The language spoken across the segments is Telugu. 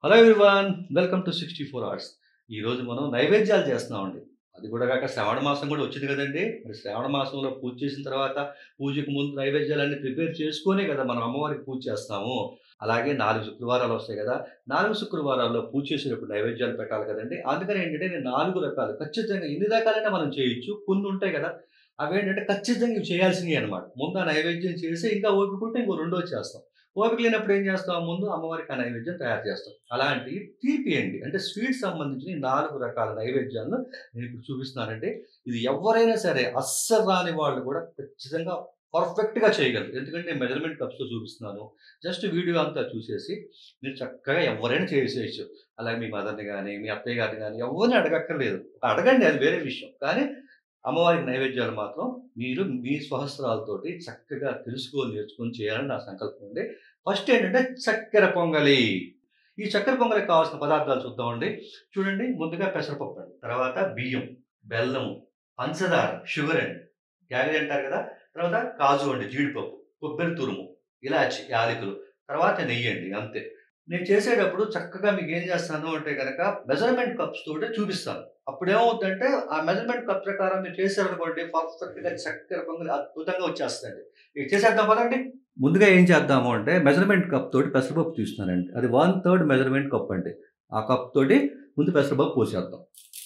hello everyone welcome to sixty four hours ఈ రోజు మనం నైవేద్యాలు చేస్తున్నామండి అది కూడా కాక శ్రావణ మాసం కూడా వచ్చింది కదండి మరి శ్రావణ మాసంలో పూజ చేసిన తర్వాత పూజకు ముందు నైవేద్యాలన్నీ ప్రిపేర్ చేసుకొనే కదా మనం అమ్మవారికి పూజ చేస్తాము అలాగే నాలుగు శుక్రవారాలు వస్తాయి కదా నాలుగు శుక్రవారాల్లో పూజ చేసేటప్పుడు నైవేద్యాలు పెట్టాలి కదండి అందుకని ఏంటంటే నేను నాలుగు రకాలు ఖచ్చితంగా ఎన్ని రకాలైనా మనం చేయొచ్చు కొన్ని ఉంటాయి కదా అవి ఏంటంటే ఖచ్చితంగా ఇవి చేయాల్సినవి అనమాట ముందు ఆ నైవేద్యం చేసి ఇంకా ఓపికంటే ఇంకో రెండో చేస్తాం ఓపిక లేనప్పుడు ఏం చేస్తాం ముందు అమ్మవారికి ఆ నైవేద్యం తయారు చేస్తాం అలాంటి తీపి అండి అంటే స్వీట్ సంబంధించిన ఈ నాలుగు రకాల నైవేద్యాలను నేను ఇప్పుడు చూపిస్తున్నానంటే ఇది ఎవరైనా సరే అస్సలు రాని వాళ్ళు కూడా ఖచ్చితంగా పర్ఫెక్ట్గా చేయగలరు ఎందుకంటే నేను మెజర్మెంట్ కప్స్తో చూపిస్తున్నాను జస్ట్ వీడియో అంతా చూసేసి మీరు చక్కగా ఎవరైనా చేసేయచ్చు అలాగే మీ మదర్ని కానీ మీ అత్తయ్య గారిని కానీ ఎవరిని అడగక్కర్లేదు అడగండి అది వేరే విషయం కానీ అమ్మవారికి నైవేద్యాలు మాత్రం మీరు మీ స్వహస్రాలతోటి చక్కగా తెలుసుకొని నేర్చుకొని చేయాలని నా సంకల్పం ఉంది ఫస్ట్ ఏంటంటే చక్కెర పొంగలి ఈ చక్కెర పొంగలికి కావాల్సిన పదార్థాలు చూద్దామండి చూడండి ముందుగా పెసరపప్పు అండి తర్వాత బియ్యం బెల్లం పంచదార షుగర్ అండి యాగరి అంటారు కదా తర్వాత కాజు అండి జీడిపప్పు కొబ్బరి తురుము ఇలాచి యాలకులు తర్వాత నెయ్యి అండి అంతే నేను చేసేటప్పుడు చక్కగా మీకు ఏం చేస్తాను అంటే కనుక మెజర్మెంట్ కప్స్ తోటి చూపిస్తాను అప్పుడు ఏమవుతుందంటే ఆ మెజర్మెంట్ కప్ ప్రకారం మీరు చేశారనుకోండి పర్ఫెక్ట్గా చక్కెర పొంగలి అద్భుతంగా వచ్చేస్తుంది ఇది చేసేద్దాం పదండి ముందుగా ఏం చేద్దాము అంటే మెజర్మెంట్ కప్ తోటి పెసరపప్పు తీస్తున్నానండి అది వన్ థర్డ్ మెజర్మెంట్ కప్ అండి ఆ కప్ తోటి ముందు పెసరపప్పు పోసేద్దాం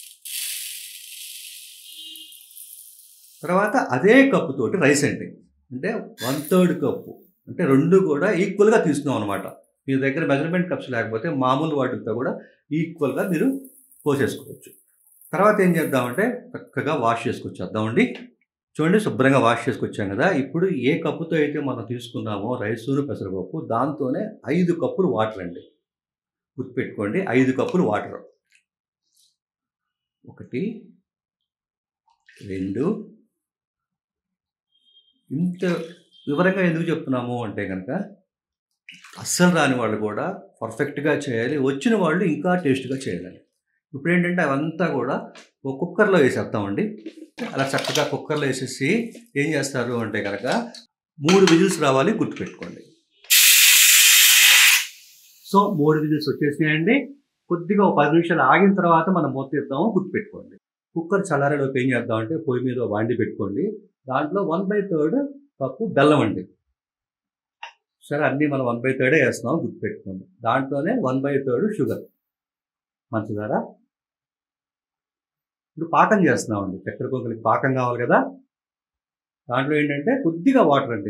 తర్వాత అదే కప్పు తోటి రైస్ అండి అంటే వన్ థర్డ్ కప్పు అంటే రెండు కూడా ఈక్వల్గా తీస్తున్నాం అనమాట మీ దగ్గర మెజర్మెంట్ కప్స్ లేకపోతే మామూలు వాటితో కూడా ఈక్వల్గా మీరు పోసేసుకోవచ్చు తర్వాత ఏం చేద్దామంటే చక్కగా వాష్ చేసుకొచ్చేద్దామండి చూడండి శుభ్రంగా వాష్ చేసుకొచ్చాం కదా ఇప్పుడు ఏ కప్పుతో అయితే మనం తీసుకున్నామో రైసును పెసరపప్పు దాంతోనే ఐదు కప్పులు వాటర్ అండి గుర్తుపెట్టుకోండి ఐదు కప్పులు వాటర్ ఒకటి రెండు ఇంత వివరంగా ఎందుకు చెప్తున్నాము అంటే కనుక అస్సలు రాని వాళ్ళు కూడా పర్ఫెక్ట్గా చేయాలి వచ్చిన వాళ్ళు ఇంకా టేస్ట్గా చేయాలి ఇప్పుడు ఏంటంటే అవంతా కూడా ఒక కుక్కర్లో వేసేస్తామండి అలా చక్కగా కుక్కర్లో వేసేసి ఏం చేస్తారు అంటే కనుక మూడు విజిల్స్ రావాలి గుర్తుపెట్టుకోండి సో మూడు విజిల్స్ వచ్చేసినాయండి కొద్దిగా ఒక పది నిమిషాలు ఆగిన తర్వాత మనం మూత తీద్దాము గుర్తుపెట్టుకోండి కుక్కర్ చల్లారేలోపు ఏం చేద్దామంటే పొయ్యి మీద వాండి పెట్టుకోండి దాంట్లో వన్ బై థర్డ్ కప్పు బెల్లం అండి సరే అన్నీ మనం వన్ బై థర్డే వేస్తున్నాం గుర్తుపెట్టుకోండి దాంట్లోనే వన్ బై థర్డ్ షుగర్ పంచదార ఇప్పుడు పాకం చేస్తున్నామండి చక్కెర పొంగలికి పాకం కావాలి కదా దాంట్లో ఏంటంటే కొద్దిగా వాటర్ అండి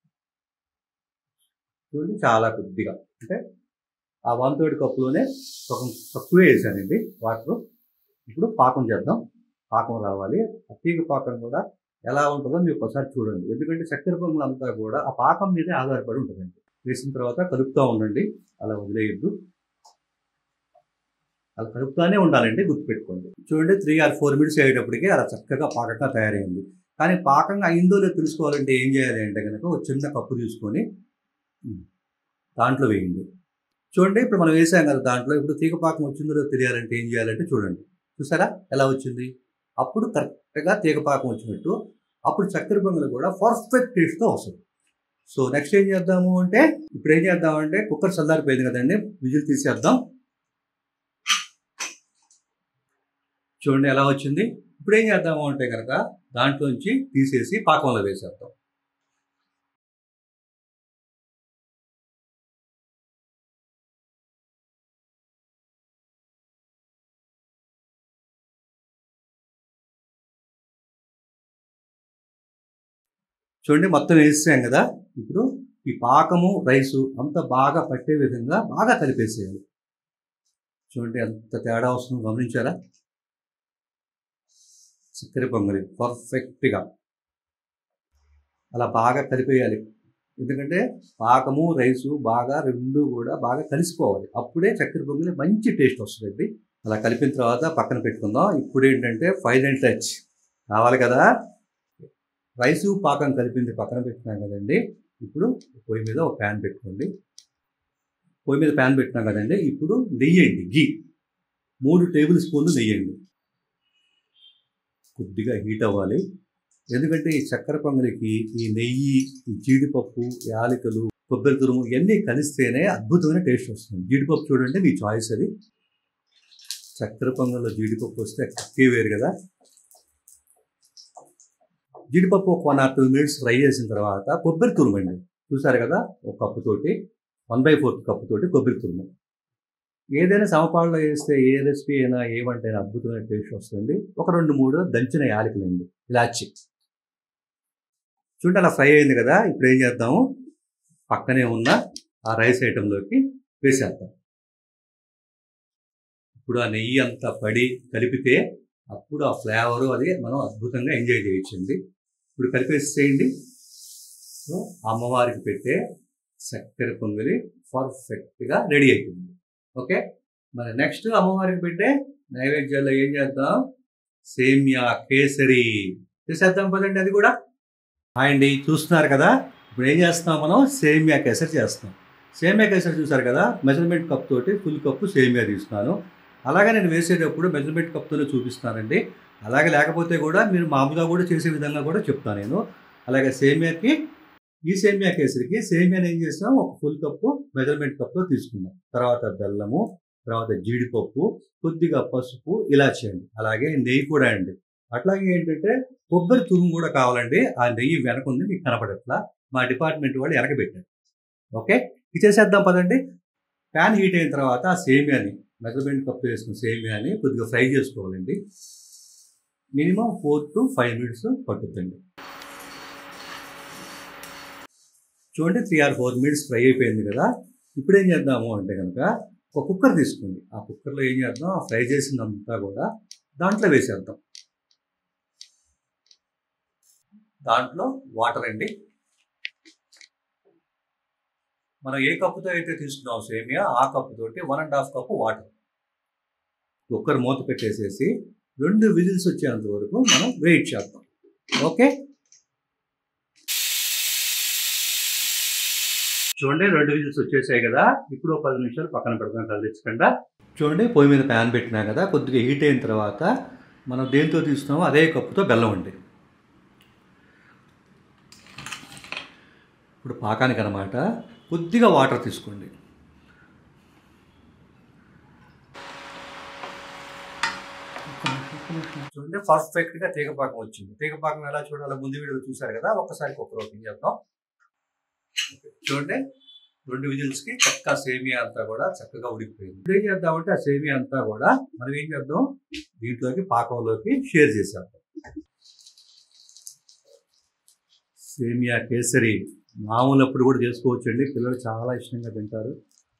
చూడండి చాలా కొద్దిగా అంటే ఆ వన్ థర్డ్ కప్పులోనే సగం తక్కువే వేసానండి వాటర్ ఇప్పుడు పాకం చేద్దాం పాకం రావాలి ఆ తీగ పాకం కూడా ఎలా ఉంటుందో మీరు ఒకసారి చూడండి ఎందుకంటే చక్కెర పొంగల్ అంతా కూడా ఆ పాకం మీదే ఆధారపడి ఉంటుందండి వేసిన తర్వాత కలుపుతూ ఉండండి అలా వదిలేయద్దు అలా కలుపుతానే ఉండాలండి గుర్తుపెట్టుకోండి చూడండి త్రీ ఆర్ ఫోర్ మినిట్స్ అయ్యేటప్పటికి అలా చక్కగా పాకంగా తయారైంది కానీ పాకంగా అయిందో లేదో తెలుసుకోవాలంటే ఏం చేయాలి అంటే కనుక ఒక చిన్న కప్పు తీసుకొని దాంట్లో వేయండి చూడండి ఇప్పుడు మనం వేసాం కదా దాంట్లో ఇప్పుడు తీగ పాకం వచ్చిందో లేదో తెలియాలంటే ఏం చేయాలంటే చూడండి చూసారా ఎలా వచ్చింది అప్పుడు కరెక్ట్గా తీగపాకం వచ్చినట్టు అప్పుడు చక్కెర పొంగలు కూడా పర్ఫెక్ట్ టేస్ట్తో వస్తుంది సో నెక్స్ట్ ఏం చేద్దాము అంటే ఇప్పుడు ఏం చేద్దామంటే కుక్కర్ చల్లారిపోయింది కదండి విజిల్ తీసేద్దాం చూడండి ఎలా వచ్చింది ఇప్పుడు ఏం చేద్దాము అంటే కనుక దాంట్లోంచి తీసేసి పాకంలో వేసేద్దాం చూడండి మొత్తం వేసాం కదా ఇప్పుడు ఈ పాకము రైసు అంత బాగా పట్టే విధంగా బాగా కలిపేసేయాలి చూడండి ఎంత తేడా వస్తుందో గమనించారా చక్కెర పొంగలి పర్ఫెక్ట్గా అలా బాగా కలిపేయాలి ఎందుకంటే పాకము రైసు బాగా రెండు కూడా బాగా కలిసిపోవాలి అప్పుడే చక్కెర పొంగలి మంచి టేస్ట్ వస్తుంది అలా కలిపిన తర్వాత పక్కన పెట్టుకుందాం ఇప్పుడు ఏంటంటే ఫైనల్ టచ్ కావాలి కదా రైసు పాకం కలిపింది పక్కన పెట్టినాం కదండి ఇప్పుడు పొయ్యి మీద ఒక ప్యాన్ పెట్టుకోండి పొయ్యి మీద ప్యాన్ పెట్టినాం కదండి ఇప్పుడు నెయ్యండి గీ మూడు టేబుల్ స్పూన్లు నెయ్యండి కొద్దిగా హీట్ అవ్వాలి ఎందుకంటే ఈ చక్కెర పొంగలికి ఈ నెయ్యి ఈ జీడిపప్పు యాలకులు కొబ్బరి తురుము ఇవన్నీ కలిస్తేనే అద్భుతమైన టేస్ట్ వస్తుంది జీడిపప్పు చూడండి మీ చాయిస్ అది చక్కెర పొంగల్లో జీడిపప్పు వస్తే కక్కే వేరు కదా జీడిపప్పు ఒక one or two minutes fry చేసిన తర్వాత కొబ్బరి తురుము అండి చూసారు కదా ఒక కప్పుతోటి వన్ బై ఫోర్త్ కప్పుతోటి కొబ్బరి తురుము ఏదైనా సమపాలలో వేస్తే ఏ రెసిపీ అయినా ఏ వంట అయినా అద్భుతమైన టేస్ట్ వస్తుంది ఒక రెండు మూడు దంచిన యాలకులండి ఇలాచి చూడండి అలా ఫ్రై అయింది కదా ఇప్పుడు ఏం చేద్దాము పక్కనే ఉన్న ఆ రైస్ ఐటెంలోకి వేసేద్దాం ఇప్పుడు ఆ నెయ్యి అంతా పడి కలిపితే అప్పుడు ఆ ఫ్లేవరు అది మనం అద్భుతంగా ఎంజాయ్ చేయొచ్చండి ఇప్పుడు కలిపేసేయండి సో అమ్మవారికి పెట్టే చక్కెర పొంగలి పర్ఫెక్ట్గా రెడీ అయిపోయింది ఓకే మరి నెక్స్ట్ అమ్మవారికి పెట్టే నైవేద్యాల్లో ఏం చేద్దాం సేమ్యా కేసరి చేసేద్దాం పదండి అది కూడా అండి చూస్తున్నారు కదా ఇప్పుడు ఏం చేస్తున్నాం మనం సేమియా కేసరి చేస్తున్నాం సేమియా కేసరి చూసారు కదా మెజర్మెంట్ కప్ తోటి ఫుల్ కప్పు సేమియా తీసుకున్నాను అలాగే నేను వేసేటప్పుడు మెజర్మెంట్ కప్తోనే చూపిస్తానండి అలాగే లేకపోతే కూడా మీరు మామూలుగా కూడా చేసే విధంగా కూడా చెప్తాను నేను అలాగే సేమియాకి ఈ సేమియా కేసరికి సేమియాని ఏం చేస్తాం ఒక ఫుల్ కప్పు మెజర్మెంట్ కప్తో తీసుకున్నాం తర్వాత బెల్లము తర్వాత జీడిపప్పు కొద్దిగా పసుపు ఇలా చేయండి అలాగే నెయ్యి కూడా అండి అట్లాగే ఏంటంటే కొబ్బరి తురుము కూడా కావాలండి ఆ నెయ్యి వెనక ఉంది మీకు కనపడట్లా మా డిపార్ట్మెంట్ వాళ్ళు వెనకబెట్టారు ఓకే ఇది చేసేద్దాం పదండి ప్యాన్ హీట్ అయిన తర్వాత ఆ సేమియాని మెజర్మెంట్ కప్ వేసుకున్న సేమియాని కొద్దిగా ఫ్రై చేసుకోవాలండి minimum four to five minutes పట్టుద్దండి చూడండి three or four minutes fry అయిపోయింది కదా ఇప్పుడు ఏం చేద్దాము అంటే కనుక ఒక కుక్కర్ తీసుకోండి ఆ కుక్కర్లో ఏం చేద్దాం ఆ ఫ్రై చేసిందంతా కూడా దాంట్లో వేసేద్దాం దాంట్లో వాటర్ అండి మనం ఏ కప్పుతో అయితే తీసుకున్నాం సేమియా ఆ కప్పు తోటి one and half cup water cooker మూత పెట్టేసేసి రెండు విజిల్స్ వచ్చేంత వరకు మనం వెయిట్ చేద్దాం ఓకే చూడండి రెండు విజిల్స్ వచ్చేసాయి కదా ఇప్పుడు ఒక పది నిమిషాలు పక్కన పెడతాం కదిలించకుండా చూడండి పొయ్యి మీద ప్యాన్ పెట్టినా కదా కొద్దిగా హీట్ అయిన తర్వాత మనం దేంతో తీస్తున్నామో అదే కప్పుతో బెల్లం అండి ఇప్పుడు పాకానికి అనమాట కొద్దిగా వాటర్ తీసుకోండి చూడండి పర్ఫెక్ట్ గా తీగపాకం వచ్చింది తీగపాకం ఎలా చూడాలో ముందు వీడియో చూసారు కదా ఒక్కసారి కుక్కర్ ఓపెన్ చేద్దాం చూడండి రెండు విజిల్స్ కి చక్కగా సేమియా అంతా కూడా చక్కగా ఉడికిపోయింది ఇప్పుడు ఏం చేద్దామంటే ఆ సేమియా అంతా కూడా మనం ఏం చేద్దాం దీంట్లోకి పాకంలోకి షేర్ చేసేద్దాం సేమియా కేసరి మామూలు అప్పుడు కూడా చేసుకోవచ్చండి పిల్లలు చాలా ఇష్టంగా తింటారు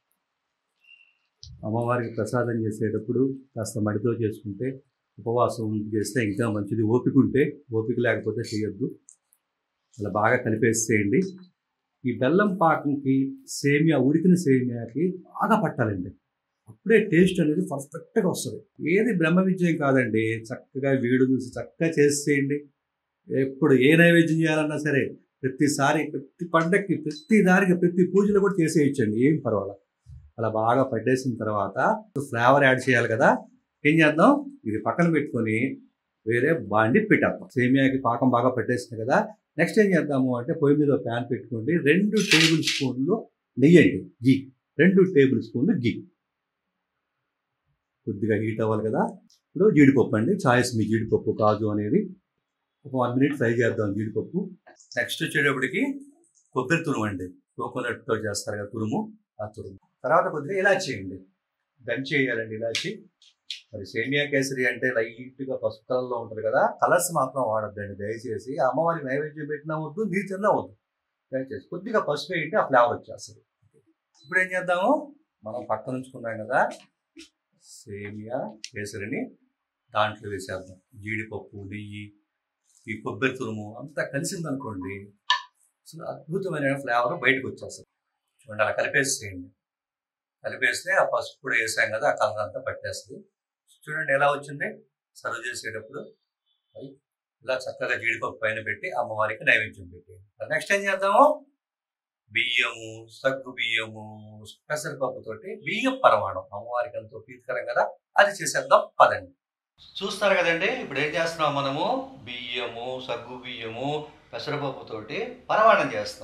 అమ్మవారికి ప్రసాదం చేసేటప్పుడు కాస్త మడితో చేసుకుంటే ఉపవాసం ఉండి చేస్తే ఇంకా మంచిది ఓపిక ఉంటే ఓపిక లేకపోతే చేయొద్దు అలా బాగా కలిపేసేయండి ఈ బెల్లం పాకంకి సేమియా ఉడికిన సేమియాకి బాగా పట్టాలండి అప్పుడే టేస్ట్ అనేది పర్ఫెక్ట్గా వస్తుంది ఏది బ్రహ్మ విజయం కాదండి చక్కగా వీడు చూసి చక్కగా చేసేయండి ఎప్పుడు ఏ నైవేద్యం చేయాలన్నా సరే ప్రతిసారి ప్రతి పండక్కి ప్రతి దానికి ప్రతి పూజలు కూడా చేసేయచ్చండి ఏం పర్వాలేదు అలా బాగా పట్టేసిన తర్వాత ఫ్లేవర్ యాడ్ చేయాలి కదా ఏం చేద్దాం ఇది పక్కన పెట్టుకొని వేరే బాండి పెట్టేద్దాం సేమియాకి పాకం బాగా పెట్టేసింది కదా నెక్స్ట్ ఏం చేద్దాము అంటే పొయ్యి మీద ప్యాన్ పెట్టుకోండి రెండు టేబుల్ స్పూన్లు నెయ్యి అండి గీ రెండు టేబుల్ స్పూన్లు గీ కొద్దిగా హీట్ అవ్వాలి కదా ఇప్పుడు జీడిపప్పు అండి చాయిస్ మీ జీడిపప్పు కాజు అనేది ఒక వన్ మినిట్ ఫ్రై చేద్దాం జీడిపప్పు నెక్స్ట్ వచ్చేటప్పటికి కొబ్బరి తురుము అండి కోకోనట్తో చేస్తారు కదా తురుము ఆ తురుము తర్వాత కొద్దిగా ఇలాచి చేయండి దంచి వేయాలండి ఇలాచి మరి సేమియా కేసరి అంటే లైట్గా పసుపు కలర్లో ఉంటుంది కదా కలర్స్ మాత్రం వాడద్దండి దయచేసి అమ్మవారికి నైవేద్యం పెట్టినా వద్దు నీచన్నా వద్దు దయచేసి కొద్దిగా పసుపు వేయండి ఆ ఫ్లేవర్ వచ్చేస్తుంది ఇప్పుడు ఏం చేద్దాము మనం పక్కన ఉంచుకున్నాం కదా సేమియా కేసరిని దాంట్లో వేసేద్దాం జీడిపప్పు నెయ్యి ఈ కొబ్బరి తురుము అంతా కలిసింది అనుకోండి అసలు అద్భుతమైన ఫ్లేవర్ బయటకు వచ్చేస్తుంది చూడండి అలా కలిపేసేయండి కలిపేస్తే ఆ పసుపు కూడా వేసాం కదా ఆ కలర్ అంతా పట్టేస్తుంది చూడండి ఎలా వచ్చింది సర్వ్ చేసేటప్పుడు మరి ఇలా చక్కగా జీడిపప్పు పైన పెట్టి అమ్మవారికి నైవేద్యం పెట్టి నెక్స్ట్ ఏం చేద్దాము బియ్యము సగ్గు బియ్యము పెసరపప్పుతోటి బియ్యం పరమాణం అమ్మవారికి ఎంతో ప్రీతికరం కదా అది చేసేద్దాం పదండి చూస్తారు కదండి ఇప్పుడు ఏం చేస్తున్నాం మనము బియ్యము సగ్గు బియ్యము పెసరపప్పుతోటి పరమాణం చేస్తాం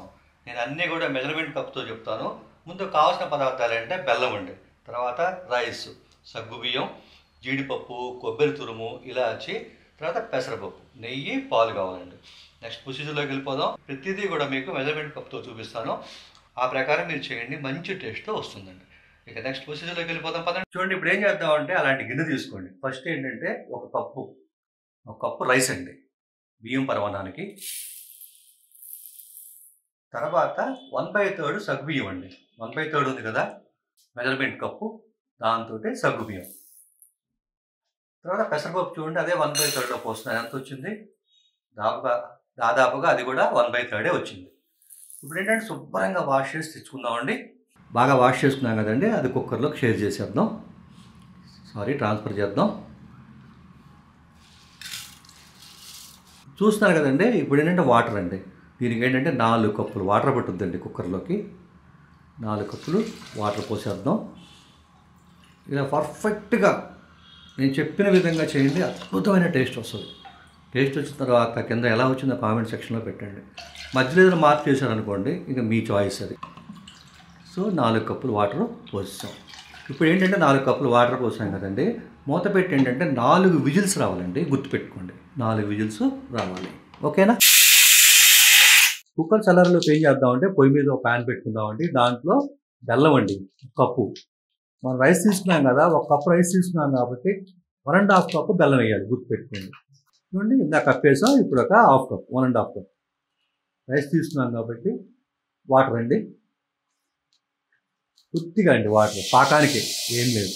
నేను అన్నీ కూడా మెజర్మెంట్ కప్తో చెప్తాను ముందు కావాల్సిన పదార్థాలు అంటే బెల్లం అండి తర్వాత రైస్ సగ్గుబియ్యం జీడిపప్పు కొబ్బరి తురుము ఇలాచి తర్వాత పెసరపప్పు నెయ్యి పాలు కావాలండి నెక్స్ట్ ప్రొసీజర్లోకి వెళ్ళిపోదాం ప్రతిదీ కూడా మీకు మెజర్మెంట్ కప్తో చూపిస్తాను ఆ ప్రకారం మీరు చేయండి మంచి టేస్ట్ వస్తుందండి ఇక నెక్స్ట్ ప్రొసీజర్లోకి వెళ్ళిపోదాం పదండి చూడండి ఇప్పుడు ఏం చేద్దామంటే అలాంటి గిన్నె తీసుకోండి ఫస్ట్ ఏంటంటే ఒక కప్పు ఒక కప్పు రైస్ అండి బియ్యం పరమాణానికి తర్వాత వన్ బై థర్డ్ సగ్గుబియ్యం అండి వన్ బై థర్డ్ ఉంది కదా మెజర్మెంట్ కప్పు దాంతో సగ్గుబియ్యం తర్వాత పెసరపప్పు చూడండి అదే వన్ బై థర్డ్లో పోస్తున్నాను ఎంత వచ్చింది దాదాపుగా దాదాపుగా అది కూడా వన్ బై థర్డే వచ్చింది ఇప్పుడు ఏంటంటే శుభ్రంగా వాష్ చేసి తెచ్చుకుందామండి బాగా వాష్ చేసుకున్నాం కదండి అది కుక్కర్లోకి షేర్ చేసేద్దాం సారీ ట్రాన్స్ఫర్ చేద్దాం చూస్తున్నారు కదండి ఇప్పుడు ఏంటంటే వాటర్ అండి దీనికి ఏంటంటే నాలుగు కప్పులు వాటర్ పట్టుద్దండి కుక్కర్లోకి నాలుగు కప్పులు వాటర్ పోసేద్దాం ఇలా పర్ఫెక్ట్గా నేను చెప్పిన విధంగా చేయండి అద్భుతమైన టేస్ట్ వస్తుంది టేస్ట్ వచ్చిన తర్వాత కింద ఎలా వచ్చిందో కామెంట్ సెక్షన్లో పెట్టండి మధ్యలో ఏదైనా మార్క్ చేశారనుకోండి ఇక మీ చాయిస్ అది సో నాలుగు కప్పులు వాటర్ పోసాం ఇప్పుడు ఏంటంటే నాలుగు కప్పులు వాటర్ పోసాం కదండి మూత పెట్టి ఏంటంటే నాలుగు విజిల్స్ రావాలండి గుర్తుపెట్టుకోండి నాలుగు విజిల్స్ రావాలి ఓకేనా కుక్కర్ చల్లరలోకి ఏం చేద్దామంటే పొయ్యి మీద ఒక ప్యాన్ పెట్టుకుందామండి దాంట్లో బెల్లం అండి ఒక కప్పు మనం రైస్ తీసుకున్నాం కదా ఒక కప్పు రైస్ తీసుకున్నాం కాబట్టి వన్ అండ్ హాఫ్ కప్పు బెల్లం వేయాలి గుర్తుపెట్టుకోండి చూడండి ఇందాక కప్ వేసాం ఇప్పుడు ఒక half cup one and half cup rice తీసుకున్నాం కాబట్టి వాటర్ అండి పూర్తిగా అండి వాటర్ పాకానికి ఏం లేదు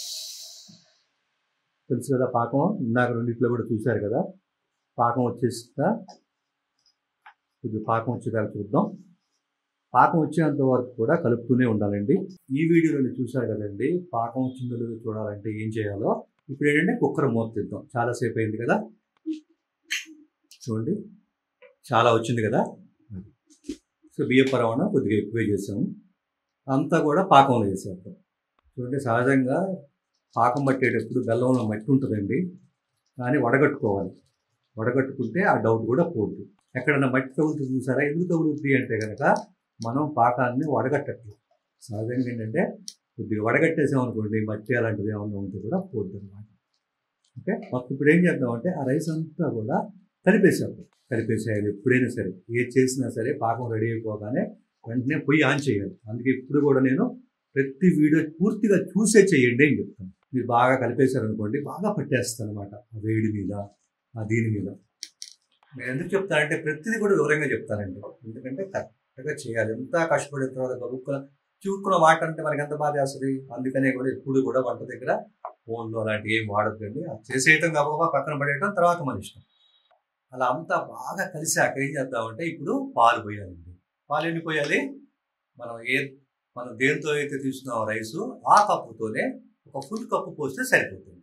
తెలుసు కదా పాకం ఇందాక రెండిట్లో కూడా చూశారు కదా పాకం వచ్చేస్తా ఇది పాకం వచ్చేదాకా చూద్దాం పాకం వచ్చేంత వరకు కూడా కలుపుతూనే ఉండాలండి ఈ వీడియోలో చూశారు కదండి పాకం వచ్చిందో లేదో చూడాలంటే ఏం చేయాలో ఇప్పుడు ఏంటంటే కుక్కర్ మూత తీద్దాం చాలాసేపు అయింది కదా చూడండి చాలా వచ్చింది కదా సో బియ్య పరమాణ కొద్దిగా ఎక్కువే చేసాము అంతా కూడా పాకంలో వేసేద్దాం చూడండి సహజంగా పాకం పట్టేటప్పుడు బెల్లంలో మట్టి ఉంటుందండి కానీ వడగట్టుకోవాలి వడగట్టుకుంటే ఆ డౌట్ కూడా పోద్ది ఎక్కడన్నా మట్టి తగులుతుంది చూసారా ఎందుకు తగులుతుంది అంటే కనుక మనం పాకాన్ని వడగట్టట్లేదు సహజంగా ఏంటంటే కొద్దిగా వడగట్టేసామనుకోండి మట్టి అలాంటిది ఏమన్నా ఉంటే కూడా పోద్ది అనమాట ఓకే మొత్తం ఇప్పుడు ఏం చేద్దామంటే ఆ రైస్ అంతా కూడా కలిపేసేద్దాం కలిపేసేయాలి ఎప్పుడైనా సరే ఏది చేసినా సరే పాకం రెడీ అయిపోగానే వెంటనే పొయ్యి ఆన్ చేయాలి అందుకే ఇప్పుడు కూడా నేను ప్రతి వీడియో పూర్తిగా చూసే చేయండి అని చెప్తాను మీరు బాగా కలిపేశారనుకోండి బాగా పట్టేస్తాను అనమాట ఆ వేడి మీద ఆ దీని మీద నేను ఎందుకు చెప్తానంటే ప్రతిదీ కూడా వివరంగా చెప్తానండి ఎందుకంటే కరెక్ట్గా చేయాలి ఎంత కష్టపడిన తర్వాత గబుక్కున చివుక్కున మాట అంటే మనకి ఎంత బాధ వేస్తుంది అందుకనే కూడా ఎప్పుడు కూడా వంట దగ్గర ఫోన్లో అలాంటివి ఏం వాడద్దండి అది చేసేయటం గబగబా పక్కన పడేయటం తర్వాత మన ఇష్టం అలా అంతా బాగా కలిసాక ఏం చేద్దామంటే ఇప్పుడు పాలు పోయాలండి పాలు ఎన్ని పోయాలి మనం ఏ మనం దేంతో అయితే తీసుకున్నాం రైసు ఆ కప్పుతోనే ఒక ఫుల్ కప్పు పోస్తే సరిపోతుంది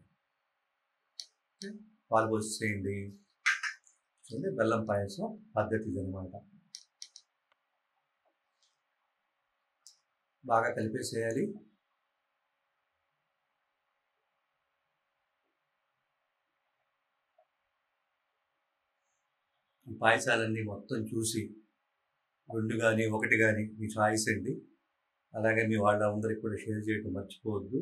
పాలు పోసేయండి చూడండి బెల్లం పాయసం పద్ధతి అనమాట బాగా కలిపేసేయాలి ఈ పాయసాలన్నీ మొత్తం చూసి రెండు కానీ ఒకటి కానీ మీ చాయిస్ అండి అలాగే మీ వాళ్ళందరికీ కూడా షేర్ చేయడం మర్చిపోవద్దు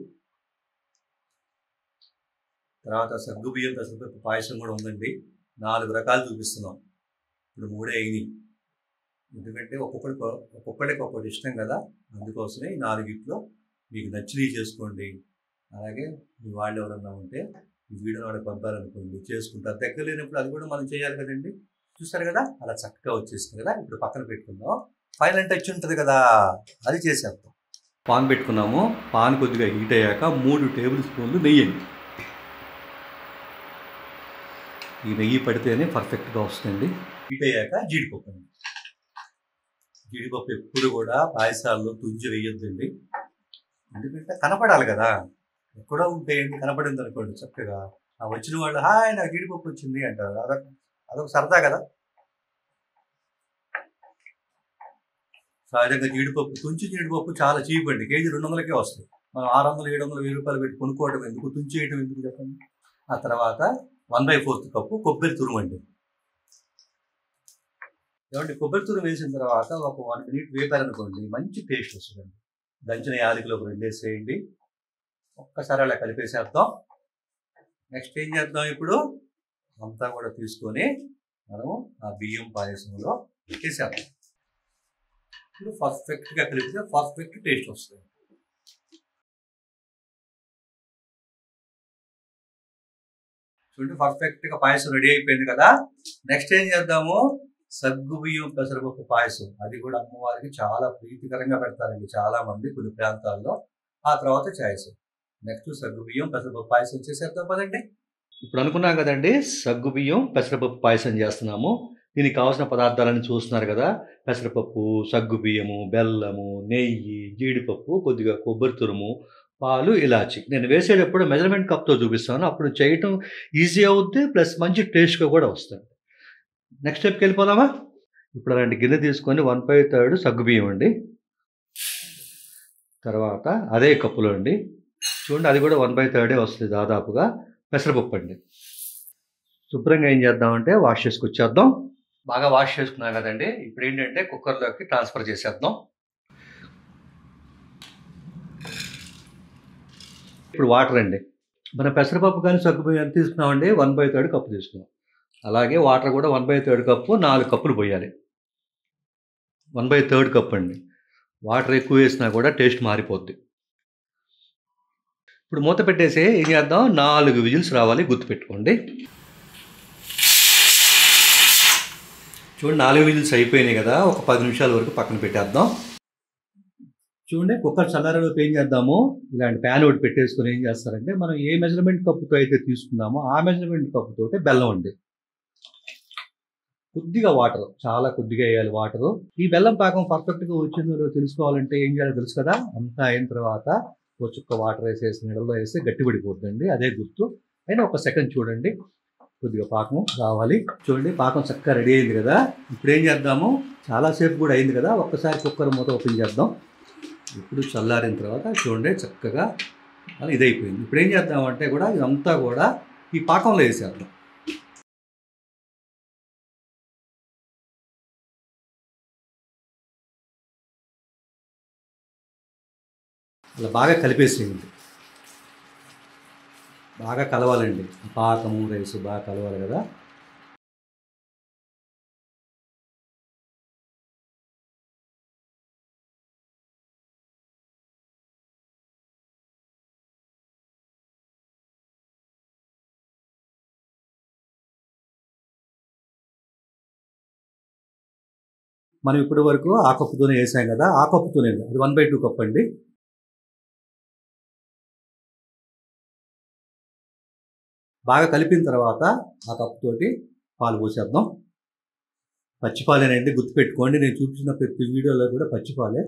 తర్వాత సగ్గు బియ్యం పెసరపప్పు పాయసం కూడా ఉందండి నాలుగు రకాలు చూపిస్తున్నాం ఇప్పుడు మూడే అయినాయి ఎందుకంటే ఒక్కొక్కడికి ఒక్కొక్కడికి ఒక్కొక్కటి ఇష్టం కదా అందుకోసమే ఈ నాలుగిట్లో మీకు నచ్చినవి చేసుకోండి అలాగే మీ వాళ్ళు ఎవరన్నా ఉంటే ఈ వీడియో వాడికి పంపారనుకోండి చేసుకుంటారు దగ్గర లేనప్పుడు అది కూడా మనం చేయాలి కదండి చూస్తారు కదా అలా చక్కగా వచ్చేసింది కదా ఇప్పుడు పక్కన పెట్టుకుందాం ఫైనల్ టచ్ ఉంటుంది కదా అది చేసేద్దాం పాన్ పెట్టుకున్నాము పాన్ కొద్దిగా హీట్ అయ్యాక మూడు టేబుల్ స్పూన్లు నెయ్యి ఈ నెయ్యి పడితేనే పర్ఫెక్ట్గా వస్తుంది హీట్ అయ్యాక జీడిపప్పు అండి జీడిపప్పు ఎప్పుడు కూడా పాయసాల్లో తుంచి వేయొద్దండి ఎందుకంటే కనపడాలి కదా ఎక్కడో ఉంటే ఏంటి కనపడింది అనుకోండి చక్కగా ఆ వచ్చిన వాళ్ళు హాయ్ నాకు జీడిపప్పు వచ్చింది అంటారు అదొక అదొక సరదా కదా సహజంగా జీడిపప్పు తుంచి జీడిపప్పు చాలా చీప్ అండి కేజీ రెండు వందలకే వస్తాయి మనం ఆరు వందలు ఏడు వందలు వెయ్యి రూపాయలు పెట్టి కొనుక్కోవడం ఎందుకు తుంచి వేయడం ఎందుకు చెప్పండి ఆ తర్వాత వన్ బై ఫోర్త్ కప్పు కొబ్బరి తురుమండి ఏమంటే కొబ్బరి తూరు వేసిన తర్వాత ఒక వన్ మినిట్ వేపారనుకోండి మంచి టేస్ట్ వస్తుందండి దంచిన యాలకులు ఒక రెండు వేసేయండి ఒక్కసారి అలా కలిపేసేద్దాం నెక్స్ట్ ఏం చేద్దాం ఇప్పుడు అంతా కూడా తీసుకొని మనము ఆ బియ్యం పాయసంలో వేసేద్దాం ఇప్పుడు పర్ఫెక్ట్గా కలిపితే పర్ఫెక్ట్ టేస్ట్ వస్తుంది చూడండి పర్ఫెక్ట్గా పాయసం రెడీ అయిపోయింది కదా నెక్స్ట్ ఏం చేద్దాము సగ్గు బియ్యం పెసరపప్పు పాయసం అది కూడా అమ్మవారికి చాలా ప్రీతికరంగా పెడతారండి చాలా మంది కొన్ని ప్రాంతాల్లో ఆ తర్వాత చాయసం నెక్స్ట్ సగ్గు బియ్యం పెసరపప్పు పాయసం చేసేద్దాం పదండి ఇప్పుడు అనుకున్నాం కదండి సగ్గు బియ్యం పెసరపప్పు పాయసం చేస్తున్నాము దీనికి కావాల్సిన పదార్థాలను చూస్తున్నారు కదా పెసరపప్పు సగ్గు బియ్యము బెల్లము నెయ్యి జీడిపప్పు కొద్దిగా కొబ్బరి తురుము పాలు ఇలాచి నేను వేసేటప్పుడు మెజర్మెంట్ కప్తో చూపిస్తాను అప్పుడు చేయటం ఈజీ అవుద్ది ప్లస్ మంచి టేస్ట్గా కూడా వస్తుంది నెక్స్ట్ స్టెప్కి వెళ్ళిపోదామా ఇప్పుడు అలాంటి గిన్నె తీసుకొని వన్ బై థర్డ్ సగ్గు బియ్యం అండి తర్వాత అదే కప్పులో అండి చూడండి అది కూడా వన్ బై థర్డే వస్తుంది దాదాపుగా పెసరపప్పు అండి శుభ్రంగా ఏం చేద్దామంటే వాష్ చేసుకొచ్చేద్దాం బాగా వాష్ చేసుకున్నాం కదండి ఇప్పుడు ఏంటంటే కుక్కర్లోకి ట్రాన్స్ఫర్ చేసేద్దాం ఇప్పుడు వాటర్ అండి మన పెసరపప్పు కానీ సగ్గుబియ్యం ఎంత తీసుకున్నామండి వన్ బై థర్డ్ కప్పు తీసుకున్నాం అలాగే వాటర్ కూడా వన్ బై థర్డ్ కప్పు నాలుగు కప్పులు పోయాలి వన్ బై థర్డ్ కప్ అండి వాటర్ ఎక్కువ వేసినా కూడా టేస్ట్ మారిపోద్ది ఇప్పుడు మూత పెట్టేసి ఏం చేద్దాం నాలుగు విజిల్స్ రావాలి గుర్తుపెట్టుకోండి చూడండి నాలుగు విజిల్స్ అయిపోయినాయి కదా ఒక పది నిమిషాల వరకు పక్కన పెట్టేద్దాం చూడండి కుక్కర్ చల్లారలోపు ఏం చేద్దాము ఇలాంటి ప్యాన్ ఒకటి పెట్టేసుకొని ఏం చేస్తారంటే మనం ఏ మెజర్మెంట్ కప్పుతో అయితే తీసుకున్నామో ఆ మెజర్మెంట్ కప్పుతో బెల్లం ఉంది కొద్దిగా వాటర్ చాలా కొద్దిగా వేయాలి వాటర్ ఈ బెల్లం పాకం పర్ఫెక్ట్గా వచ్చిందో తెలుసుకోవాలంటే ఏం చేయాలో తెలుసు కదా అంతా అయిన తర్వాత ఒక చుక్క వాటర్ వేసేసి నీళ్ళలో వేస్తే గట్టిపడిపోతుందండి అదే గుర్తు అయినా ఒక సెకండ్ చూడండి కొద్దిగా పాకం రావాలి చూడండి పాకం చక్కగా రెడీ అయింది కదా ఇప్పుడు ఏం చేద్దాము చాలాసేపు కూడా అయింది కదా ఒక్కసారి కుక్కర్ మూత ఓపెన్ చేద్దాం ఇప్పుడు చల్లారిన తర్వాత చూడండి చక్కగా అలా ఇదైపోయింది ఇప్పుడు ఏం చేద్దామంటే కూడా ఇదంతా కూడా ఈ పాకంలో వేసేద్దాం అలా బాగా కలిపేసేయండి బాగా కలవాలండి పాకము రైస్ బాగా కలవాలి కదా మనం ఇప్పటి వరకు ఆ కప్పుతోనే వేసాం కదా ఆ కప్పుతోనే అది వన్ బై టూ కప్ అండి బాగా కలిపిన తర్వాత ఆ కప్పుతోటి పాలు పోసేద్దాం పచ్చిపాలేనండి గుర్తుపెట్టుకోండి నేను చూపించిన ప్రతి వీడియోలో కూడా పచ్చిపాలే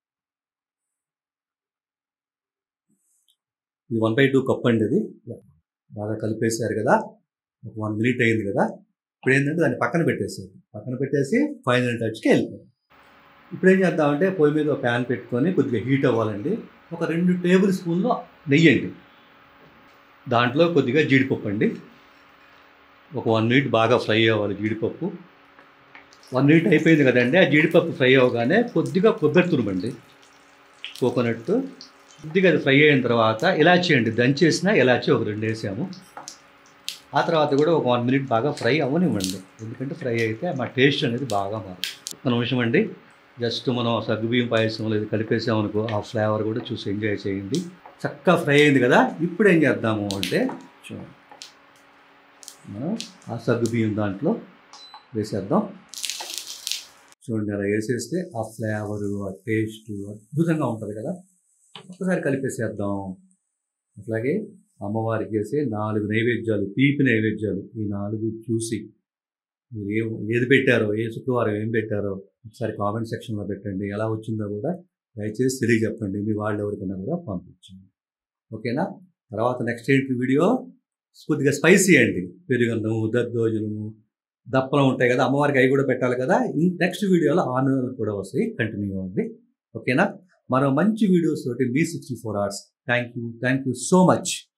ఇది వన్ బై టూ కప్ అండి ఇది బాగా కలిపేశారు కదా ఒక వన్ మినిట్ అయింది కదా ఇప్పుడు ఏంటంటే దాన్ని పక్కన పెట్టేసారు పక్కన పెట్టేసి ఫైనల్ టచ్కి వెళ్ళిపోయాం ఇప్పుడు ఏం చేద్దామంటే పొయ్యి మీద ఒక ప్యాన్ పెట్టుకొని కొద్దిగా హీట్ అవ్వాలండి ఒక రెండు టేబుల్ స్పూన్లు నెయ్యి అండి దాంట్లో కొద్దిగా జీడిపప్పు అండి ఒక వన్ మినిట్ బాగా ఫ్రై అవ్వాలి జీడిపప్పు వన్ మినిట్ అయిపోయింది కదండి ఆ జీడిపప్పు ఫ్రై అవ్వగానే కొద్దిగా కొబ్బరి తురుమండి కోకోనట్ కొద్దిగా అది ఫ్రై అయిన తర్వాత ఇలాచీ అండి దంచేసిన ఇలాచీ ఒక రెండు వేసాము ఆ తర్వాత కూడా ఒక వన్ మినిట్ బాగా ఫ్రై అవ్వనివ్వండి ఎందుకంటే ఫ్రై అయితే మా టేస్ట్ అనేది బాగా మారుతుంది ఒక నిమిషం అండి జస్ట్ మనం సగ్గుబియ్యం పాయసంలో ఇది కలిపేసామనుకో ఆ ఫ్లేవర్ కూడా చూసి ఎంజాయ్ చేయండి చక్కగా ఫ్రై అయింది కదా ఇప్పుడు ఏం చేద్దాము అంటే చూడండి మనం ఆ సగ్గుబియ్యం దాంట్లో వేసేద్దాం చూడండి అలా వేసేస్తే ఆ ఫ్లేవరు ఆ టేస్ట్ అద్భుతంగా ఉంటుంది కదా ఒక్కసారి కలిపేసేద్దాం అట్లాగే అమ్మవారికి చేసే నాలుగు నైవేద్యాలు తీపి నైవేద్యాలు ఈ నాలుగు చూసి మీరు ఏ ఏది పెట్టారో ఏ శుక్రవారం ఏం పెట్టారో ఒకసారి కామెంట్ సెక్షన్లో పెట్టండి ఎలా వచ్చిందో కూడా దయచేసి తెలియజెప్పండి మీ వాళ్ళు ఎవరికైనా కూడా పంపించండి ఓకేనా తర్వాత నెక్స్ట్ ఏంటి వీడియో కొద్దిగా స్పైసీ అండి పెరుగన్నము దద్దోజనము దప్పలం ఉంటాయి కదా అమ్మవారికి అవి కూడా పెట్టాలి కదా నెక్స్ట్ వీడియోలో ఆన్లైన్ కూడా వస్తాయి కంటిన్యూ ఉంది ఓకేనా మరో మంచి వీడియోస్ తోటి be sixty four hours thank you thank you so much